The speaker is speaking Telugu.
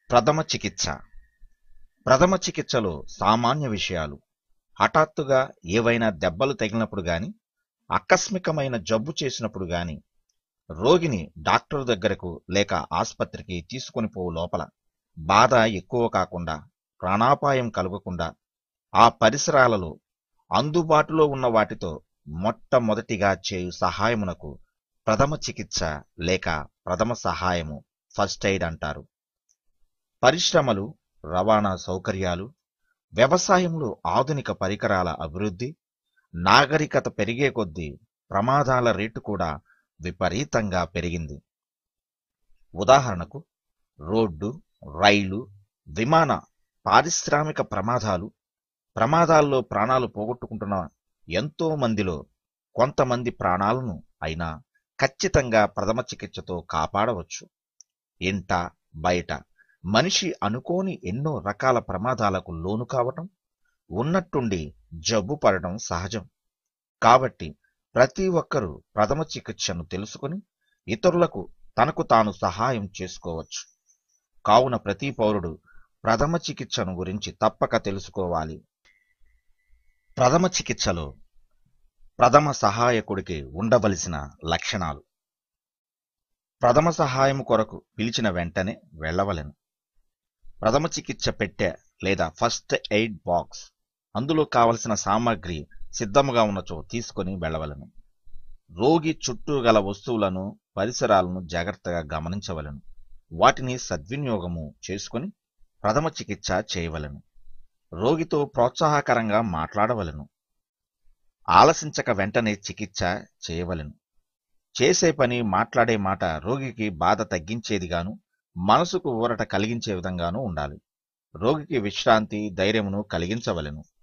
ప్రథమ చికిత్స ప్రథమ చికిత్సలో సామాన్య విషయాలు హఠాత్తుగా ఏవైనా దెబ్బలు తగిలినప్పుడు గాని ఆకస్మికమైన జబ్బు చేసినప్పుడు గాని రోగిని డాక్టర్ దగ్గరకు లేక ఆస్పత్రికి తీసుకొని పోవు లోపల బాధ ఎక్కువ కాకుండా ప్రాణాపాయం కలగకుండా ఆ పరిసరాలలో అందుబాటులో ఉన్న వాటితో మొట్టమొదటిగా చేయు సహాయమునకు ప్రథమ చికిత్స లేక ప్రథమ సహాయము ఫస్ట్ ఎయిడ్ అంటారు పరిశ్రమలు రవాణా సౌకర్యాలు వ్యవసాయంలో ఆధునిక పరికరాల అభివృద్ధి నాగరికత పెరిగే కొద్దీ ప్రమాదాల రేటు కూడా విపరీతంగా పెరిగింది ఉదాహరణకు రోడ్డు రైలు విమాన పారిశ్రామిక ప్రమాదాలు ప్రమాదాల్లో ప్రాణాలు పోగొట్టుకుంటున్న ఎంతో మందిలో కొంతమంది ప్రాణాలను అయినా ఖచ్చితంగా ప్రథమ చికిత్సతో కాపాడవచ్చు ఇంట బయట మనిషి అనుకోని ఎన్నో రకాల ప్రమాదాలకు లోను కావటం ఉన్నట్టుండి జబ్బు పడటం సహజం కాబట్టి ప్రతి ఒక్కరూ ప్రథమ చికిత్సను తెలుసుకుని ఇతరులకు తనకు తాను సహాయం చేసుకోవచ్చు కావున ప్రతి పౌరుడు ప్రథమ చికిత్సను గురించి తప్పక తెలుసుకోవాలి ప్రథమ చికిత్సలో ప్రథమ సహాయకుడికి ఉండవలసిన లక్షణాలు ప్రథమ సహాయం కొరకు పిలిచిన వెంటనే వెళ్ళవలెను ప్రథమ చికిత్స పెట్టె లేదా ఫస్ట్ ఎయిడ్ బాక్స్ అందులో కావలసిన సామాగ్రి సిద్ధముగా ఉన్నచో తీసుకొని వెళ్ళవలను రోగి చుట్టూ గల వస్తువులను పరిసరాలను జాగ్రత్తగా గమనించవలను వాటిని సద్వినియోగము చేసుకుని ప్రథమ చికిత్స చేయవలను రోగితో ప్రోత్సాహకరంగా మాట్లాడవలను ఆలసించక వెంటనే చికిత్స చేయవలను చేసే పని మాట్లాడే మాట రోగికి బాధ తగ్గించేదిగాను మనసుకు ఊరట కలిగించే విధంగానూ ఉండాలి రోగికి విశ్రాంతి ధైర్యమును కలిగించవలెను